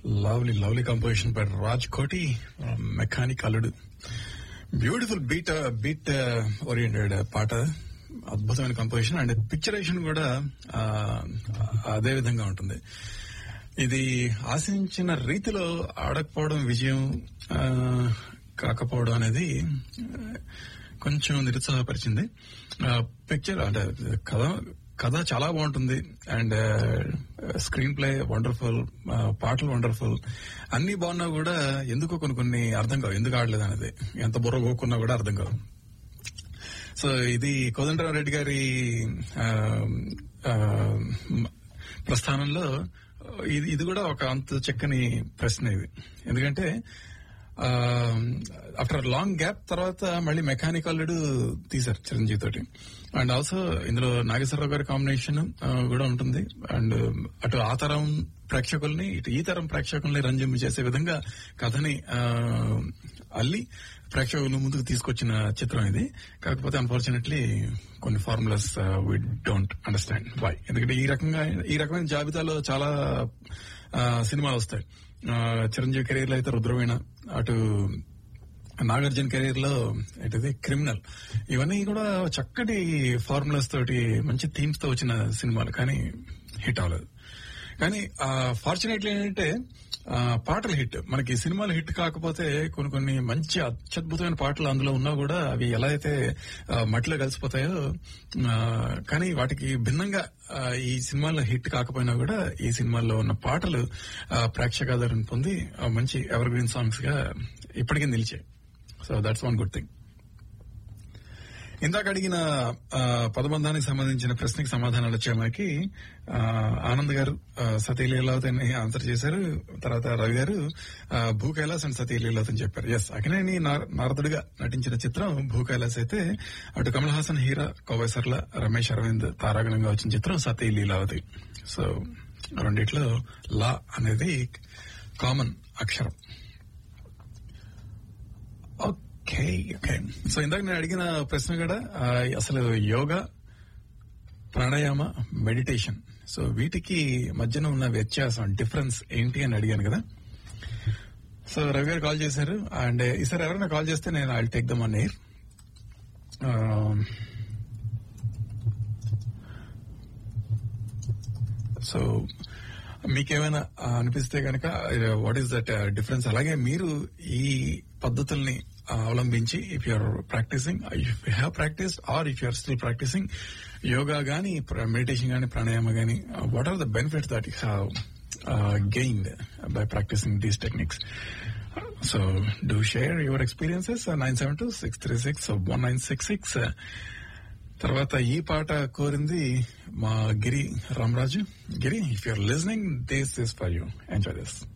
lovely lovely composition by Raj Koti mechanic అల్లుడు beautiful beat beat oriented పాట అద్భుతమైన కంపోజిషన్ అండ్ పిక్చరేషన్ కూడా ఆ, అదే విధంగా ఉంటుంది ఇది ఆశించిన రీతిలో ఆడకపోవడం విజయం ఆ, కాకపోవడం అనేది ఆ, కొంచెం నిరుత్సాహపరిచింది పిక్చర్ అంటే కథ కథ చాలా బాగుంటుంది అండ్ స్క్రీన్ ప్లే వండర్ఫుల్ పాటలు వండర్ఫుల్ అన్ని బాగున్నా కూడా ఎందుకో కొన్ని కొన్ని అర్థం కావు ఎందుకు ఆడలేదు అనేది ఎంత బుర్ర కోకున్నా కూడా అర్థం కావు సో ఇది కోదండరామరెడ్డి గారి ఆ, ఆ, ప్రస్థానంలో ఇది ఇది కూడా ఒక అంత చక్కని ప్రశ్న ఇది ఎందుకంటే ఆఫ్టర్ లాంగ్ గ్యాప్ తర్వాత మళ్ళీ మెకానిక్ అల్లుడు తీశారు చిరంజీవి తోటి అండ్ ఆల్సో ఇందులో నాగేశ్వరరావు గారి కాంబినేషన్ కూడా ఉంటుంది అండ్ అటు ఆ తరం ప్రేక్షకుల్ని ఇటు ఈ తరం ప్రేక్షకుల్ని రంజింపు చేసే విధంగా కథని ఆ, అల్లి ప్రేక్షకుల ముందుకు తీసుకొచ్చిన చిత్రం ఇది కాకపోతే అన్ఫార్చునేట్లీ కొన్ని formulas we don't understand why ఎందుకంటే ఈ రకంగా ఈ రకమైన జాబితాలో చాలా ఆ, సినిమాలు వస్తాయి ఆ, చిరంజీవి కెరీర్ లో అయితే రుద్రవీణ అటు నాగార్జున కెరీర్ లో ఏంటిది క్రిమినల్ ఇవన్నీ కూడా చక్కటి ఫార్ములాస్ తోటి మంచి థీమ్స్ తో వచ్చిన సినిమాలు కానీ హిట్ అవ్వలేదు కానీ ఫార్చునేట్లీ ఏంటంటే ఆ, పాటలు హిట్ మనకి సినిమాలు హిట్ కాకపోతే కొన్ని కొన్ని మంచి అత్యద్భుతమైన పాటలు అందులో ఉన్నా కూడా అవి ఎలా అయితే ఆ, మట్టిలో కలిసిపోతాయో ఆ, కానీ వాటికి భిన్నంగా ఆ, ఈ సినిమాల్లో హిట్ కాకపోయినా కూడా ఈ సినిమాల్లో ఉన్న పాటలు ఆ, ప్రేక్షకాదరణ పొంది ఆ, మంచి ఎవర్ గ్రీన్ సాంగ్స్ గా ఇప్పటికీ నిలిచాయి so that's one good thing ఇందాక అడిగిన ఆ, పదబంధానికి సంబంధించిన ప్రశ్నకి సమాధానాలు వచ్చాయి మనకి ఆ, ఆనంద్ గారు ఆ, సతీ లీలావతి అని ఆన్సర్ చేశారు తర్వాత రవి గారు ఆ, భూ కైలాస్ అండ్ సతీ లీలావతి అని చెప్పారు ఎస్ అకినేని నార- నారదుడిగా నటించిన చిత్రం భూ కైలాస్ అయితే అటు కమల్ హాసన్ హీరా కోవైసర్ల రమేష్ అరవింద్ తారాగణంగా వచ్చిన చిత్రం సతీ లీలావతి సో రెండిట్లో లా అనేది కామన్ అక్షరం ఓకే ఓకే సో ఇందాక నేను అడిగిన ప్రశ్న కూడా ఆ, అసలు యోగా ప్రాణాయామ మెడిటేషన్ సో వీటికి మధ్యన ఉన్న వ్యత్యాసం డిఫరెన్స్ ఏంటి అని అడిగాను కదా సో రవి గారు కాల్ చేశారు అండ్ ఈసారి ఎవరైనా కాల్ చేస్తే నేను I take them on air so మీకేమైనా ఆ, అనిపిస్తే కనుక వాట్ ఈస్ దట్ డిఫరెన్స్ అలాగే మీరు ఈ పద్ధతుల్ని ఆ, అవలంబించి if you're practising if you have practice or if you're still practising yoga గానీ మెడిటేషన్ గానీ ప్రాణాయామ గానీ what are the benefits that you have gained by practising these techniques so do share your experiences nine seven two six three six one nine six six తర్వాత ఈ పాట కోరింది మా Giri Ramaraju Giri if you're listening this is for you enjoy this